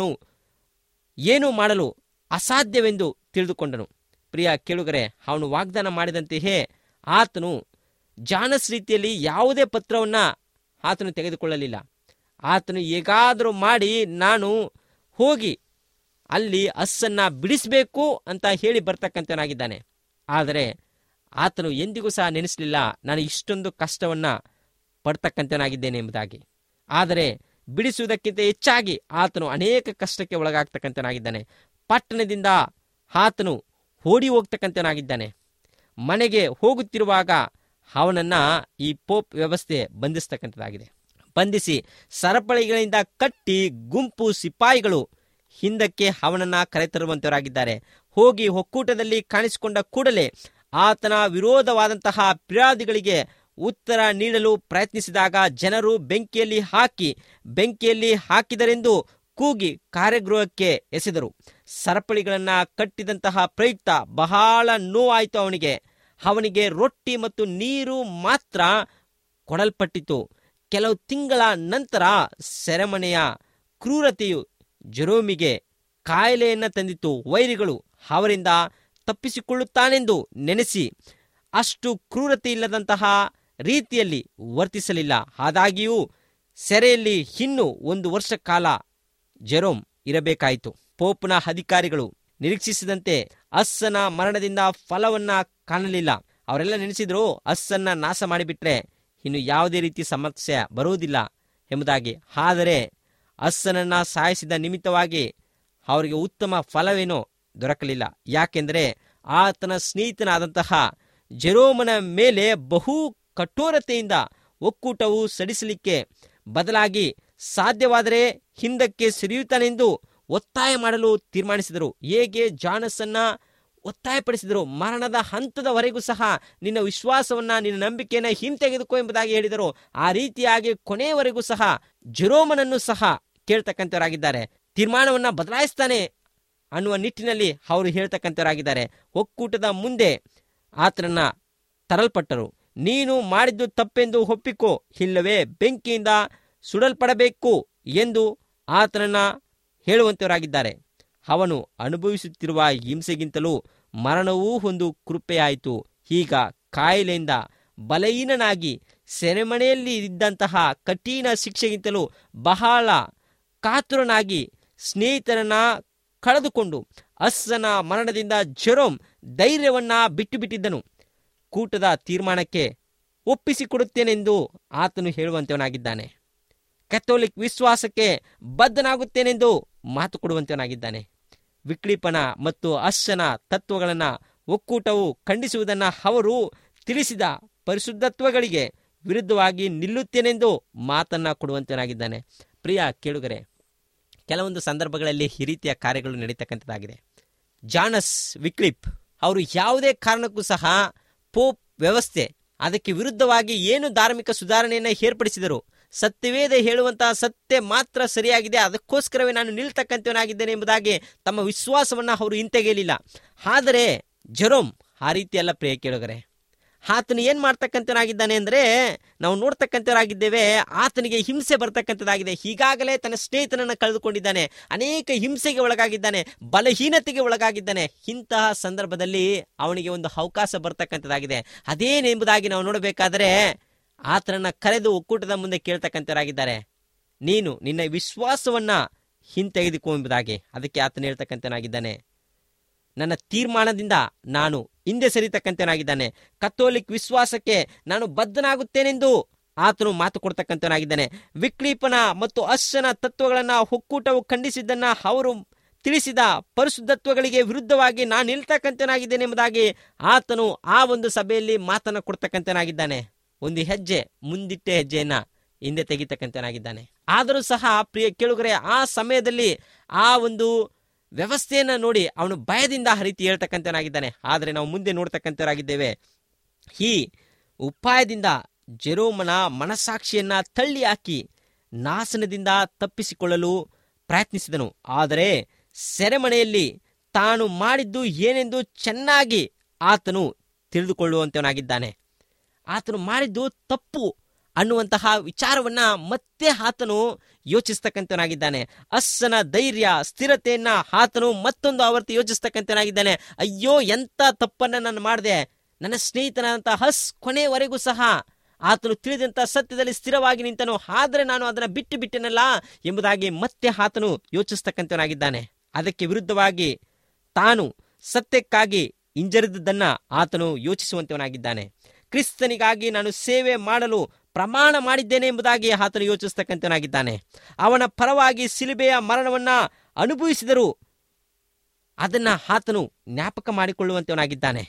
ಏನು ಮಾಡಲು ಅಸಾಧ್ಯವೆಂದು ತಿಳಿದುಕೊಂಡನು ಪ್ರಿಯ ಕೇಳುಗರೆ ಅವನು ವಾಗ್ದಾನ ಮಾಡಿದಂತೆಯೇ ಆತನು ಜಾನಸ್ ರೀತಿಯಲ್ಲಿ ಯಾವುದೇ ಪತ್ರವನ್ನು ಆತನು ತೆಗೆದುಕೊಳ್ಳಲಿಲ್ಲ ಆತನು ಹೇಗಾದರೂ ಮಾಡಿ ನಾನು ಹೋಗಿ ಅಲ್ಲಿ ಅಸ್ಸನ್ನ ಬಿಡಿಸಬೇಕು ಅಂತ ಹೇಳಿ ಬರ್ತಕ್ಕಂಥನಾಗಿದ್ದಾನೆ ಆದರೆ ಆತನು ಎಂದಿಗೂ ಸಹ ನೆನೆಸಲಿಲ್ಲ ನಾನು ಇಷ್ಟೊಂದು ಕಷ್ಟವನ್ನು ಪಡ್ತಕ್ಕಂಥನಾಗಿದ್ದೇನೆ ಎಂಬುದಾಗಿ ಆದರೆ ಬಿಡಿಸುವುದಕ್ಕಿಂತ ಹೆಚ್ಚಾಗಿ ಆತನು ಅನೇಕ ಕಷ್ಟಕ್ಕೆ ಒಳಗಾಗ್ತಕ್ಕಂಥನಾಗಿದ್ದಾನೆ ಪಟ್ಟಣದಿಂದ ಆತನು ಓಡಿ ಹೋಗ್ತಕ್ಕಂಥನಾಗಿದ್ದಾನೆ ಮನೆಗೆ ಹೋಗುತ್ತಿರುವಾಗ ಅವನನ್ನು ಈ ಪೋಪ್ ವ್ಯವಸ್ಥೆ ಬಂಧಿಸ್ತಕ್ಕಂಥದ್ದಾಗಿದೆ ಬಂಧಿಸಿ ಸರಪಳಿಗಳಿಂದ ಕಟ್ಟಿ ಗುಂಪು ಸಿಪಾಯಿಗಳು ಹಿಂದಕ್ಕೆ ಅವನನ್ನ ಕರೆತರುವಂತವರಾಗಿದ್ದಾರೆ ಹೋಗಿ ಒಕ್ಕೂಟದಲ್ಲಿ ಕಾಣಿಸಿಕೊಂಡ ಕೂಡಲೇ ಆತನ ವಿರೋಧವಾದಂತಹ ಪಿರಾದಿಗಳಿಗೆ ಉತ್ತರ ನೀಡಲು ಪ್ರಯತ್ನಿಸಿದಾಗ ಜನರು ಬೆಂಕಿಯಲ್ಲಿ ಹಾಕಿ ಬೆಂಕಿಯಲ್ಲಿ ಹಾಕಿದರೆಂದು ಕೂಗಿ ಕಾರ್ಯಗೃಹಕ್ಕೆ ಎಸೆದರು ಸರಪಳಿಗಳನ್ನ ಕಟ್ಟಿದಂತಹ ಪ್ರಯುಕ್ತ ಬಹಳ ನೋವಾಯಿತು ಅವನಿಗೆ ಅವನಿಗೆ ರೊಟ್ಟಿ ಮತ್ತು ನೀರು ಮಾತ್ರ ಕೊಡಲ್ಪಟ್ಟಿತು ಕೆಲವು ತಿಂಗಳ ನಂತರ ಸೆರೆಮನೆಯ ಕ್ರೂರತೆಯು ಜೆರೋಮಿಗೆ ಕಾಯಿಲೆಯನ್ನು ತಂದಿತು ವೈರಿಗಳು ಅವರಿಂದ ತಪ್ಪಿಸಿಕೊಳ್ಳುತ್ತಾನೆಂದು ನೆನೆಸಿ ಅಷ್ಟು ಕ್ರೂರತೆ ಇಲ್ಲದಂತಹ ರೀತಿಯಲ್ಲಿ ವರ್ತಿಸಲಿಲ್ಲ ಆದಾಗಿಯೂ ಸೆರೆಯಲ್ಲಿ ಇನ್ನೂ ಒಂದು ವರ್ಷ ಕಾಲ ಜೆರೋಮ್ ಇರಬೇಕಾಯಿತು ಪೋಪ್ನ ಅಧಿಕಾರಿಗಳು ನಿರೀಕ್ಷಿಸಿದಂತೆ ಅಸ್ಸನ ಮರಣದಿಂದ ಫಲವನ್ನ ಕಾಣಲಿಲ್ಲ ಅವರೆಲ್ಲ ನೆನೆಸಿದ್ರು ಅಸ್ಸನ್ನ ನಾಶ ಮಾಡಿಬಿಟ್ರೆ ಇನ್ನು ಯಾವುದೇ ರೀತಿ ಸಮಸ್ಯೆ ಬರುವುದಿಲ್ಲ ಎಂಬುದಾಗಿ ಆದರೆ ಅಸ್ಸನನ್ನ ಸಾಯಿಸಿದ ನಿಮಿತ್ತವಾಗಿ ಅವರಿಗೆ ಉತ್ತಮ ಫಲವೇನೋ ದೊರಕಲಿಲ್ಲ ಯಾಕೆಂದರೆ ಆತನ ಸ್ನೇಹಿತನಾದಂತಹ ಜೆರೋಮನ ಮೇಲೆ ಬಹು ಕಠೋರತೆಯಿಂದ ಒಕ್ಕೂಟವು ಸಡಿಸಲಿಕ್ಕೆ ಬದಲಾಗಿ ಸಾಧ್ಯವಾದರೆ ಹಿಂದಕ್ಕೆ ಸರಿಯುತ್ತಾನೆಂದು ಒತ್ತಾಯ ಮಾಡಲು ತೀರ್ಮಾನಿಸಿದರು ಹೇಗೆ ಜಾನಸನ್ನ ಒತ್ತಾಯಪಡಿಸಿದರು ಮರಣದ ಹಂತದವರೆಗೂ ಸಹ ನಿನ್ನ ವಿಶ್ವಾಸವನ್ನ ನಿನ್ನ ನಂಬಿಕೆಯನ್ನ ಹಿಂತೆಗೆದುಕೋ ಎಂಬುದಾಗಿ ಹೇಳಿದರು ಆ ರೀತಿಯಾಗಿ ಕೊನೆಯವರೆಗೂ ಸಹ ಜೆರೋಮನನ್ನು ಸಹ ಕೇಳ್ತಕ್ಕಂಥವರಾಗಿದ್ದಾರೆ ತೀರ್ಮಾನವನ್ನ ಬದಲಾಯಿಸ್ತಾನೆ ಅನ್ನುವ ನಿಟ್ಟಿನಲ್ಲಿ ಅವರು ಹೇಳ್ತಕ್ಕಂಥವರಾಗಿದ್ದಾರೆ ಒಕ್ಕೂಟದ ಮುಂದೆ ಆತನನ್ನ ತರಲ್ಪಟ್ಟರು ನೀನು ಮಾಡಿದ್ದು ತಪ್ಪೆಂದು ಒಪ್ಪಿಕೋ ಇಲ್ಲವೇ ಬೆಂಕಿಯಿಂದ ಸುಡಲ್ಪಡಬೇಕು ಎಂದು ಆತನನ್ನ ಹೇಳುವಂತವರಾಗಿದ್ದಾರೆ ಅವನು ಅನುಭವಿಸುತ್ತಿರುವ ಹಿಂಸೆಗಿಂತಲೂ ಮರಣವೂ ಒಂದು ಕೃಪೆಯಾಯಿತು ಈಗ ಕಾಯಿಲೆಯಿಂದ ಬಲಹೀನನಾಗಿ ಸೆರೆಮನೆಯಲ್ಲಿ ಇದ್ದಂತಹ ಕಠಿಣ ಶಿಕ್ಷೆಗಿಂತಲೂ ಬಹಳ ಕಾತುರನಾಗಿ ಸ್ನೇಹಿತರನ್ನ ಕಳೆದುಕೊಂಡು ಅಸ್ಸನ ಮರಣದಿಂದ ಜೆರೋಮ್ ಧೈರ್ಯವನ್ನ ಬಿಟ್ಟು ಬಿಟ್ಟಿದ್ದನು ಕೂಟದ ತೀರ್ಮಾನಕ್ಕೆ ಒಪ್ಪಿಸಿಕೊಡುತ್ತೇನೆಂದು ಆತನು ಹೇಳುವಂತವನಾಗಿದ್ದಾನೆ ಕೆಥೋಲಿಕ್ ವಿಶ್ವಾಸಕ್ಕೆ ಬದ್ಧನಾಗುತ್ತೇನೆಂದು ಮಾತು ಕೊಡುವಂತವನಾಗಿದ್ದಾನೆ ವಿಕ್ಲಿಪನ ಮತ್ತು ಅಶ್ಶನ ತತ್ವಗಳನ್ನು ಒಕ್ಕೂಟವು ಖಂಡಿಸುವುದನ್ನು ಅವರು ತಿಳಿಸಿದ ಪರಿಶುದ್ಧತ್ವಗಳಿಗೆ ವಿರುದ್ಧವಾಗಿ ನಿಲ್ಲುತ್ತೇನೆಂದು ಮಾತನ್ನ ಕೊಡುವಂತನಾಗಿದ್ದಾನೆ ಪ್ರಿಯ ಕೇಳುಗರೆ ಕೆಲವೊಂದು ಸಂದರ್ಭಗಳಲ್ಲಿ ಈ ರೀತಿಯ ಕಾರ್ಯಗಳು ನಡೀತಕ್ಕಂಥದ್ದಾಗಿದೆ ಜಾನಸ್ ವಿಕ್ಲಿಪ್ ಅವರು ಯಾವುದೇ ಕಾರಣಕ್ಕೂ ಸಹ ಪೋಪ್ ವ್ಯವಸ್ಥೆ ಅದಕ್ಕೆ ವಿರುದ್ಧವಾಗಿ ಏನು ಧಾರ್ಮಿಕ ಸುಧಾರಣೆಯನ್ನು ಏರ್ಪಡಿಸಿದರು ಸತ್ಯವೇದ ಹೇಳುವಂತಹ ಸತ್ಯ ಮಾತ್ರ ಸರಿಯಾಗಿದೆ ಅದಕ್ಕೋಸ್ಕರವೇ ನಾನು ನಿಲ್ತಕ್ಕಂಥವನಾಗಿದ್ದೇನೆ ಎಂಬುದಾಗಿ ತಮ್ಮ ವಿಶ್ವಾಸವನ್ನು ಅವರು ಹಿಂತೆಗೆಯಲಿಲ್ಲ ಆದರೆ ಜೆರೋಮ್ ಆ ರೀತಿ ಅಲ್ಲ ಪ್ರಿಯ ಕೇಳುಗರೆ ಆತನು ಏನು ಮಾಡ್ತಕ್ಕಂಥನಾಗಿದ್ದಾನೆ ಅಂದರೆ ನಾವು ನೋಡ್ತಕ್ಕಂಥವರಾಗಿದ್ದೇವೆ ಆತನಿಗೆ ಹಿಂಸೆ ಬರ್ತಕ್ಕಂಥದ್ದಾಗಿದೆ ಈಗಾಗಲೇ ತನ್ನ ಸ್ನೇಹಿತನನ್ನು ಕಳೆದುಕೊಂಡಿದ್ದಾನೆ ಅನೇಕ ಹಿಂಸೆಗೆ ಒಳಗಾಗಿದ್ದಾನೆ ಬಲಹೀನತೆಗೆ ಒಳಗಾಗಿದ್ದಾನೆ ಇಂತಹ ಸಂದರ್ಭದಲ್ಲಿ ಅವನಿಗೆ ಒಂದು ಅವಕಾಶ ಬರ್ತಕ್ಕಂಥದ್ದಾಗಿದೆ ಅದೇನೆಂಬುದಾಗಿ ನಾವು ನೋಡಬೇಕಾದರೆ ಆತನನ್ನು ಕರೆದು ಒಕ್ಕೂಟದ ಮುಂದೆ ಕೇಳ್ತಕ್ಕಂಥವರಾಗಿದ್ದಾರೆ ನೀನು ನಿನ್ನ ವಿಶ್ವಾಸವನ್ನ ಹಿಂತೆಗೆದುಕೋ ಎಂಬುದಾಗಿ ಅದಕ್ಕೆ ಆತನು ಹೇಳ್ತಕ್ಕಂಥನಾಗಿದ್ದಾನೆ ನನ್ನ ತೀರ್ಮಾನದಿಂದ ನಾನು ಹಿಂದೆ ಸರಿತಕ್ಕಂಥನಾಗಿದ್ದಾನೆ ಕಥೋಲಿಕ್ ವಿಶ್ವಾಸಕ್ಕೆ ನಾನು ಬದ್ಧನಾಗುತ್ತೇನೆಂದು ಆತನು ಮಾತು ಕೊಡ್ತಕ್ಕಂಥನಾಗಿದ್ದಾನೆ ವಿಕ್ಲೀಪನ ಮತ್ತು ಅಶ್ಶನ ತತ್ವಗಳನ್ನ ಒಕ್ಕೂಟವು ಖಂಡಿಸಿದ್ದನ್ನ ಅವರು ತಿಳಿಸಿದ ಪರಿಶುದ್ಧತ್ವಗಳಿಗೆ ವಿರುದ್ಧವಾಗಿ ನಾನು ನಿಲ್ತಕ್ಕಂಥನಾಗಿದ್ದೇನೆ ಎಂಬುದಾಗಿ ಆತನು ಆ ಒಂದು ಸಭೆಯಲ್ಲಿ ಮಾತನ್ನು ಕೊಡ್ತಕ್ಕಂಥನಾಗಿದ್ದಾನೆ ಒಂದು ಹೆಜ್ಜೆ ಮುಂದಿಟ್ಟ ಹೆಜ್ಜೆಯನ್ನ ಹಿಂದೆ ತೆಗಿತಕ್ಕಂಥನಾಗಿದ್ದಾನೆ ಆದರೂ ಸಹ ಪ್ರಿಯ ಕೇಳುಗರೆ ಆ ಸಮಯದಲ್ಲಿ ಆ ಒಂದು ವ್ಯವಸ್ಥೆಯನ್ನ ನೋಡಿ ಅವನು ಭಯದಿಂದ ಆ ರೀತಿ ಹೇಳ್ತಕ್ಕಂಥನಾಗಿದ್ದಾನೆ ಆದರೆ ನಾವು ಮುಂದೆ ನೋಡ್ತಕ್ಕಂಥವರಾಗಿದ್ದೇವೆ ಈ ಉಪಾಯದಿಂದ ಜೆರೋಮನ ಮನಸ್ಸಾಕ್ಷಿಯನ್ನ ತಳ್ಳಿ ಹಾಕಿ ನಾಶನದಿಂದ ತಪ್ಪಿಸಿಕೊಳ್ಳಲು ಪ್ರಯತ್ನಿಸಿದನು ಆದರೆ ಸೆರೆಮನೆಯಲ್ಲಿ ತಾನು ಮಾಡಿದ್ದು ಏನೆಂದು ಚೆನ್ನಾಗಿ ಆತನು ತಿಳಿದುಕೊಳ್ಳುವಂತವನಾಗಿದ್ದಾನೆ ಆತನು ಮಾಡಿದ್ದು ತಪ್ಪು ಅನ್ನುವಂತಹ ವಿಚಾರವನ್ನ ಮತ್ತೆ ಆತನು ಯೋಚಿಸ್ತಕ್ಕಂಥನಾಗಿದ್ದಾನೆ ಅಸ್ಸನ ಧೈರ್ಯ ಸ್ಥಿರತೆಯನ್ನ ಆತನು ಮತ್ತೊಂದು ಆವರ್ತಿ ಯೋಚಿಸ್ತಕ್ಕಂಥನಾಗಿದ್ದಾನೆ ಅಯ್ಯೋ ಎಂತ ತಪ್ಪನ್ನ ನಾನು ಮಾಡಿದೆ ನನ್ನ ಸ್ನೇಹಿತನಾದಂಥ ಹಸ್ ಕೊನೆಯವರೆಗೂ ಸಹ ಆತನು ತಿಳಿದಂತ ಸತ್ಯದಲ್ಲಿ ಸ್ಥಿರವಾಗಿ ನಿಂತನು ಆದರೆ ನಾನು ಅದನ್ನ ಬಿಟ್ಟು ಬಿಟ್ಟೆನಲ್ಲ ಎಂಬುದಾಗಿ ಮತ್ತೆ ಆತನು ಯೋಚಿಸ್ತಕ್ಕಂಥವನಾಗಿದ್ದಾನೆ ಅದಕ್ಕೆ ವಿರುದ್ಧವಾಗಿ ತಾನು ಸತ್ಯಕ್ಕಾಗಿ ಹಿಂಜರಿದದ್ದನ್ನ ಆತನು ಯೋಚಿಸುವಂತವನಾಗಿದ್ದಾನೆ ಕ್ರಿಸ್ತನಿಗಾಗಿ ನಾನು ಸೇವೆ ಮಾಡಲು ಪ್ರಮಾಣ ಮಾಡಿದ್ದೇನೆ ಎಂಬುದಾಗಿ ಆತನು ಯೋಚಿಸ್ತಕ್ಕಂಥನಾಗಿದ್ದಾನೆ ಅವನ ಪರವಾಗಿ ಸಿಲುಬೆಯ ಮರಣವನ್ನ ಅನುಭವಿಸಿದರು ಅದನ್ನ ಆತನು ಜ್ಞಾಪಕ ಮಾಡಿಕೊಳ್ಳುವಂತವನಾಗಿದ್ದಾನೆ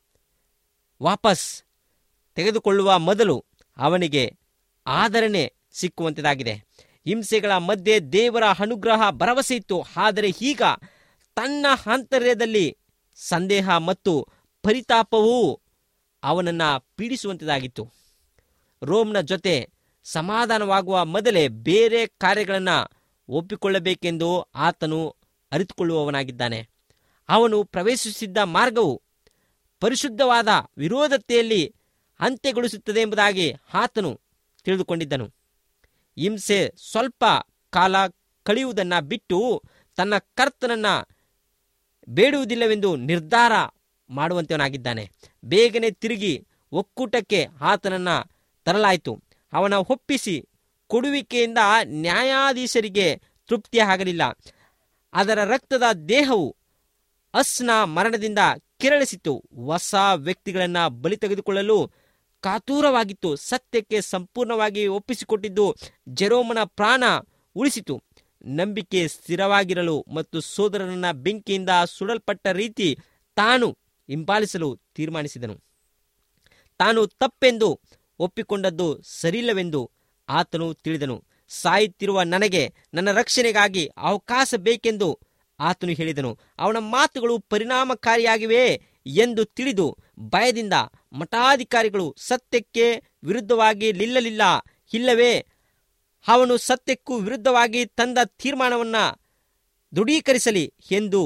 ವಾಪಸ್ ತೆಗೆದುಕೊಳ್ಳುವ ಮೊದಲು ಅವನಿಗೆ ಆದರಣೆ ಸಿಕ್ಕುವಂತದಾಗಿದೆ ಹಿಂಸೆಗಳ ಮಧ್ಯೆ ದೇವರ ಅನುಗ್ರಹ ಭರವಸೆ ಇತ್ತು ಆದರೆ ಈಗ ತನ್ನ ಆಂತರ್ಯದಲ್ಲಿ ಸಂದೇಹ ಮತ್ತು ಪರಿತಾಪವೂ ಅವನನ್ನ ಪೀಡಿಸುವಂತದಾಗಿತ್ತು ರೋಮ್ನ ಜೊತೆ ಸಮಾಧಾನವಾಗುವ ಮೊದಲೇ ಬೇರೆ ಕಾರ್ಯಗಳನ್ನು ಒಪ್ಪಿಕೊಳ್ಳಬೇಕೆಂದು ಆತನು ಅರಿತುಕೊಳ್ಳುವವನಾಗಿದ್ದಾನೆ ಅವನು ಪ್ರವೇಶಿಸಿದ್ದ ಮಾರ್ಗವು ಪರಿಶುದ್ಧವಾದ ವಿರೋಧತೆಯಲ್ಲಿ ಅಂತ್ಯಗೊಳಿಸುತ್ತದೆ ಎಂಬುದಾಗಿ ಆತನು ತಿಳಿದುಕೊಂಡಿದ್ದನು ಹಿಂಸೆ ಸ್ವಲ್ಪ ಕಾಲ ಕಳೆಯುವುದನ್ನು ಬಿಟ್ಟು ತನ್ನ ಕರ್ತನನ್ನ ಬೇಡುವುದಿಲ್ಲವೆಂದು ನಿರ್ಧಾರ ಮಾಡುವಂತವನಾಗಿದ್ದಾನೆ ಬೇಗನೆ ತಿರುಗಿ ಒಕ್ಕೂಟಕ್ಕೆ ಆತನನ್ನ ತರಲಾಯಿತು ಅವನ ಒಪ್ಪಿಸಿ ಕೊಡುವಿಕೆಯಿಂದ ನ್ಯಾಯಾಧೀಶರಿಗೆ ತೃಪ್ತಿ ಆಗಲಿಲ್ಲ ಅದರ ರಕ್ತದ ದೇಹವು ಅಸ್ನ ಮರಣದಿಂದ ಕೆರಳಿಸಿತು ಹೊಸ ವ್ಯಕ್ತಿಗಳನ್ನ ಬಲಿ ತೆಗೆದುಕೊಳ್ಳಲು ಕಾತೂರವಾಗಿತ್ತು ಸತ್ಯಕ್ಕೆ ಸಂಪೂರ್ಣವಾಗಿ ಒಪ್ಪಿಸಿಕೊಟ್ಟಿದ್ದು ಜೆರೋಮನ ಪ್ರಾಣ ಉಳಿಸಿತು ನಂಬಿಕೆ ಸ್ಥಿರವಾಗಿರಲು ಮತ್ತು ಸೋದರನನ್ನ ಬೆಂಕಿಯಿಂದ ಸುಡಲ್ಪಟ್ಟ ರೀತಿ ತಾನು ಹಿಂಬಾಲಿಸಲು ತೀರ್ಮಾನಿಸಿದನು ತಾನು ತಪ್ಪೆಂದು ಒಪ್ಪಿಕೊಂಡದ್ದು ಸರಿಯಿಲ್ಲವೆಂದು ಆತನು ತಿಳಿದನು ಸಾಯುತ್ತಿರುವ ನನಗೆ ನನ್ನ ರಕ್ಷಣೆಗಾಗಿ ಅವಕಾಶ ಬೇಕೆಂದು ಆತನು ಹೇಳಿದನು ಅವನ ಮಾತುಗಳು ಪರಿಣಾಮಕಾರಿಯಾಗಿವೆ ಎಂದು ತಿಳಿದು ಭಯದಿಂದ ಮಠಾಧಿಕಾರಿಗಳು ಸತ್ಯಕ್ಕೆ ವಿರುದ್ಧವಾಗಿ ನಿಲ್ಲಲಿಲ್ಲ ಇಲ್ಲವೇ ಅವನು ಸತ್ಯಕ್ಕೂ ವಿರುದ್ಧವಾಗಿ ತಂದ ತೀರ್ಮಾನವನ್ನ ದೃಢೀಕರಿಸಲಿ ಎಂದು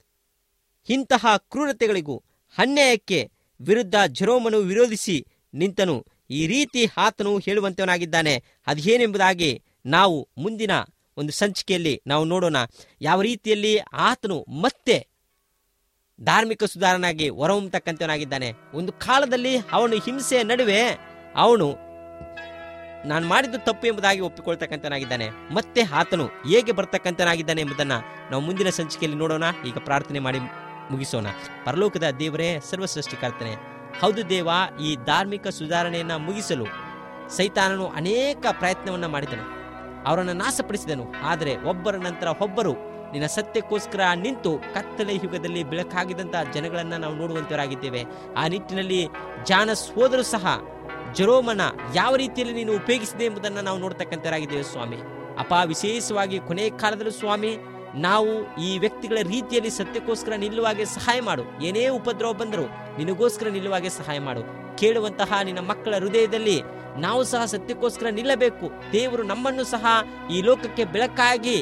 ಇಂತಹ ಕ್ರೂರತೆಗಳಿಗೂ ಅನ್ಯಾಯಕ್ಕೆ ವಿರುದ್ಧ ಜರೋಮನು ವಿರೋಧಿಸಿ ನಿಂತನು ಈ ರೀತಿ ಆತನು ಹೇಳುವಂತವನಾಗಿದ್ದಾನೆ ಅದೇನೆಂಬುದಾಗಿ ನಾವು ಮುಂದಿನ ಒಂದು ಸಂಚಿಕೆಯಲ್ಲಿ ನಾವು ನೋಡೋಣ ಯಾವ ರೀತಿಯಲ್ಲಿ ಆತನು ಮತ್ತೆ ಧಾರ್ಮಿಕ ಸುಧಾರಣೆಯಾಗಿ ಹೊರಹೊಮ್ಮತಕ್ಕಂಥವನಾಗಿದ್ದಾನೆ ಒಂದು ಕಾಲದಲ್ಲಿ ಅವನು ಹಿಂಸೆಯ ನಡುವೆ ಅವನು ನಾನು ಮಾಡಿದ್ದು ತಪ್ಪು ಎಂಬುದಾಗಿ ಒಪ್ಪಿಕೊಳ್ತಕ್ಕಂಥನಾಗಿದ್ದಾನೆ ಮತ್ತೆ ಆತನು ಹೇಗೆ ಬರ್ತಕ್ಕಂಥನಾಗಿದ್ದಾನೆ ಎಂಬುದನ್ನ ನಾವು ಮುಂದಿನ ಸಂಚಿಕೆಯಲ್ಲಿ ನೋಡೋಣ ಈಗ ಪ್ರಾರ್ಥನೆ ಮಾಡಿ ಮುಗಿಸೋಣ ಪರಲೋಕದ ದೇವರೇ ಸರ್ವ ಸೃಷ್ಟಿಕರ್ತನೆ ಹೌದು ದೇವ ಈ ಧಾರ್ಮಿಕ ಸುಧಾರಣೆಯನ್ನ ಮುಗಿಸಲು ಸೈತಾನನು ಅನೇಕ ಪ್ರಯತ್ನವನ್ನ ಮಾಡಿದನು ಅವರನ್ನು ನಾಶಪಡಿಸಿದನು ಆದರೆ ಒಬ್ಬರ ನಂತರ ಒಬ್ಬರು ನಿನ್ನ ಸತ್ಯಕ್ಕೋಸ್ಕರ ನಿಂತು ಕತ್ತಲೆ ಯುಗದಲ್ಲಿ ಬೆಳಕಾಗಿದ್ದಂತಹ ಜನಗಳನ್ನ ನಾವು ನೋಡುವಂತವರಾಗಿದ್ದೇವೆ ಆ ನಿಟ್ಟಿನಲ್ಲಿ ಜಾನಸ್ ಹೋದರೂ ಸಹ ಜರೋಮನ ಯಾವ ರೀತಿಯಲ್ಲಿ ನೀನು ಉಪಯೋಗಿಸಿದೆ ಎಂಬುದನ್ನು ನಾವು ನೋಡ್ತಕ್ಕಂಥವರಾಗಿದ್ದೇವೆ ಸ್ವಾಮಿ ಅಪ ವಿಶೇಷವಾಗಿ ಕೊನೆ ಕಾಲದಲ್ಲೂ ಸ್ವಾಮಿ ನಾವು ಈ ವ್ಯಕ್ತಿಗಳ ರೀತಿಯಲ್ಲಿ ಸತ್ಯಕ್ಕೋಸ್ಕರ ನಿಲ್ಲುವಾಗೆ ಸಹಾಯ ಮಾಡು ಏನೇ ಉಪದ್ರವ ಬಂದರೂ ನಿನಗೋಸ್ಕರ ನಿಲ್ಲುವಾಗೆ ಸಹಾಯ ಮಾಡು ಕೇಳುವಂತಹ ನಿನ್ನ ಮಕ್ಕಳ ಹೃದಯದಲ್ಲಿ ನಾವು ಸಹ ಸತ್ಯಕ್ಕೋಸ್ಕರ ನಿಲ್ಲಬೇಕು ದೇವರು ನಮ್ಮನ್ನು ಸಹ ಈ ಲೋಕಕ್ಕೆ ಬೆಳಕಾಗಿ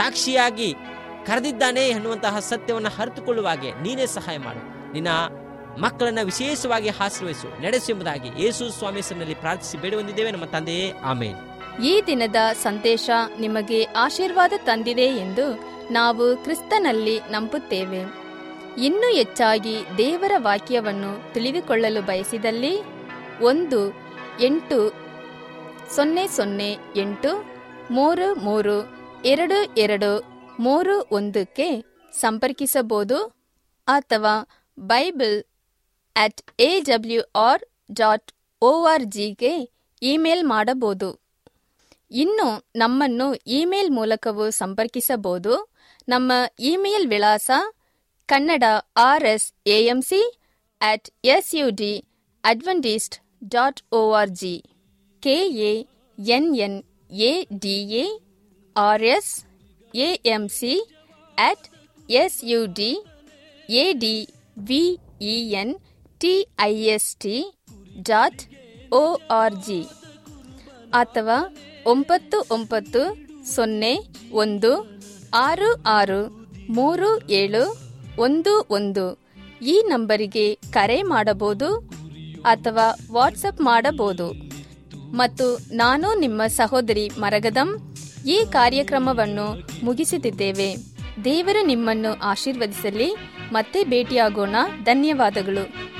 ಸಾಕ್ಷಿಯಾಗಿ ಕರೆದಿದ್ದಾನೆ ಎನ್ನುವಂತಹ ಸತ್ಯವನ್ನು ಅರಿತುಕೊಳ್ಳುವಾಗೆ ನೀನೇ ಸಹಾಯ ಮಾಡು ನಿನ್ನ ಮಕ್ಕಳನ್ನ ವಿಶೇಷವಾಗಿ ಆಶೀರ್ವಹಿಸು ನಡೆಸು ಎಂಬುದಾಗಿ ಯೇಸು ಸ್ವಾಮಿ ಹೆಸರಿನಲ್ಲಿ ಪ್ರಾರ್ಥಿಸಿ ಬೇಡಿ ಹೊಂದಿದ್ದೇವೆ ನಮ್ಮ ತಂದೆಯೇ ಆಮೇಲೆ ಈ ದಿನದ ಸಂದೇಶ ನಿಮಗೆ ಆಶೀರ್ವಾದ ತಂದಿದೆ ಎಂದು ನಾವು ಕ್ರಿಸ್ತನಲ್ಲಿ ನಂಬುತ್ತೇವೆ ಇನ್ನೂ ಹೆಚ್ಚಾಗಿ ದೇವರ ವಾಕ್ಯವನ್ನು ತಿಳಿದುಕೊಳ್ಳಲು ಬಯಸಿದಲ್ಲಿ ಒಂದು ಎಂಟು ಸೊನ್ನೆ ಸೊನ್ನೆ ಎಂಟು ಮೂರು ಮೂರು ಎರಡು ಎರಡು ಮೂರು ಒಂದಕ್ಕೆ ಸಂಪರ್ಕಿಸಬಹುದು ಅಥವಾ Bible at A W R dot O R ಜಿಗೆ ಇಮೇಲ್ ಮಾಡಬಹುದು ಇನ್ನು ನಮ್ಮನ್ನು ಇಮೇಲ್ ಮೂಲಕವೂ ಸಂಪರ್ಕಿಸಬಹುದು ನಮ್ಮ ಇಮೇಲ್ ವಿಳಾಸ Kannada R S AMC at S U D Adventist dot O R G K A N N A D A R S AM C at S U D A D V E N T I S T dot O R G ಅಥವಾ ಒಂಬತ್ತು ಒಂಬತ್ತು ಸೊನ್ನೆ ಒಂದು ಆರು ಆರು ಮೂರು ಏಳು ಒಂದು ಒಂದು ಈ ನಂಬರಿಗೆ ಕರೆ ಮಾಡಬಹುದು ಅಥವಾ ವಾಟ್ಸಪ್ ಮಾಡಬಹುದು ಮತ್ತು ನಾನು ನಿಮ್ಮ ಸಹೋದರಿ ಮರಗದಂ ಈ ಕಾರ್ಯಕ್ರಮವನ್ನು ಮುಗಿಸುತ್ತಿದ್ದೇವೆ ದೇವರು ನಿಮ್ಮನ್ನು ಆಶೀರ್ವದಿಸಲಿ ಮತ್ತೆ ಭೇಟಿಯಾಗೋಣ ಧನ್ಯವಾದಗಳು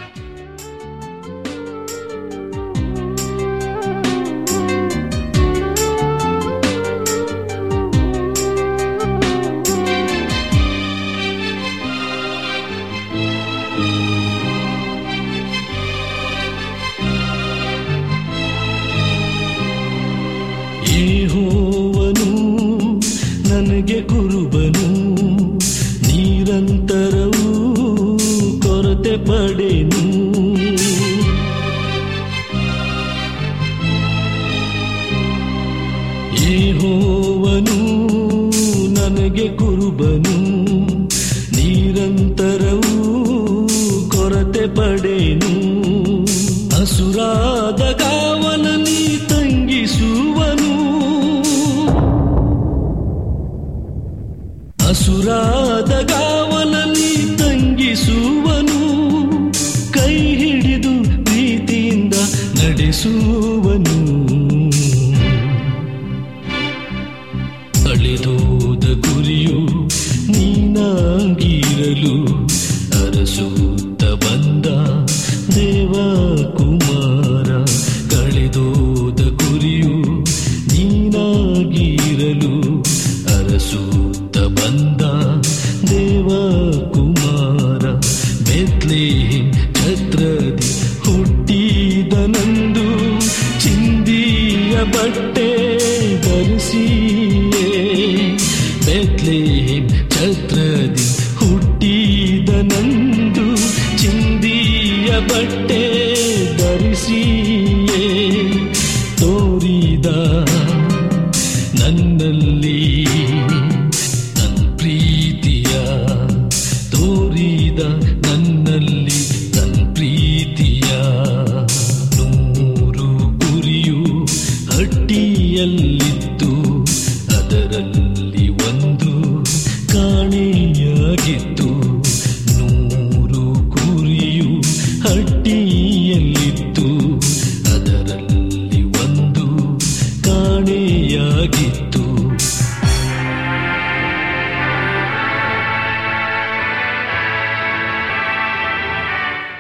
ಯೆಹೋವನು ನನಗೆ ಕುರುಬನು ನಿರಂತರವೂ ಕೊರತೆ ಪಡೆನು ಯೆಹೋವನು ನನಗೆ ಕುರುಬನು ನಿರಂತರವೂ ಕೊರತೆ ಪಡೆನು ಹಸುರಾದ ಕಾವಲಲ್ಲಿ ತಂಗಿಸುವನು ಹಸುರಾದ ಗಾವಲಲ್ಲಿ ತಂಗಿಸುವನು ಕೈ ಹಿಡಿದು ಪ್ರೀತಿಯಿಂದ ನಡೆಸುವನು ಅಳೆದೋದ ಗುರಿಯು ನೀನಾಗಿರಲು ಅರಸುತ್ತ ಬಂದ ದೇವ ಕುಮಾರ ಕಳೆದೋದ ಗುರಿಯು ನೀನಾಗಿರಲು ಅರಸುತ್ತ ಬಂದ ದೇವ ಕುಮಾರ ಬೆತ್ಲೇಹಿಂ ಛತ್ರದಿ ಹುಟ್ಟಿದನಂದು ಚಿಂದಿಯ ಬಟ್ಟೆ ಧರಿಸಿಯೇ ಬೆತ್ಲೇಹಿಂ ಛತ್ರದಿ ಹುಟ್ಟಿದನಂದು ಚಿಂದಿಯ ಬಟ್ಟೆ ಧರಿಸಿಯೇ ತೋರಿದ ನನ್ನಲ್ಲಿ ನನ್ ಪ್ರೀತಿಯ ತೋರಿದ ನನ್ನಲ್ಲಿ ನನ್ ಪ್ರೀತಿಯ ನೂರು ಕುರಿಯು ಹಟ್ಟಿಯಲ್ಲಿತ್ತು ಅದರಲ್ಲಿ ಒಂದು ಕಾಣೆಯಾಗಿತ್ತು ನೂರು ಕುರಿಯು ಹಟ್ಟಿಯ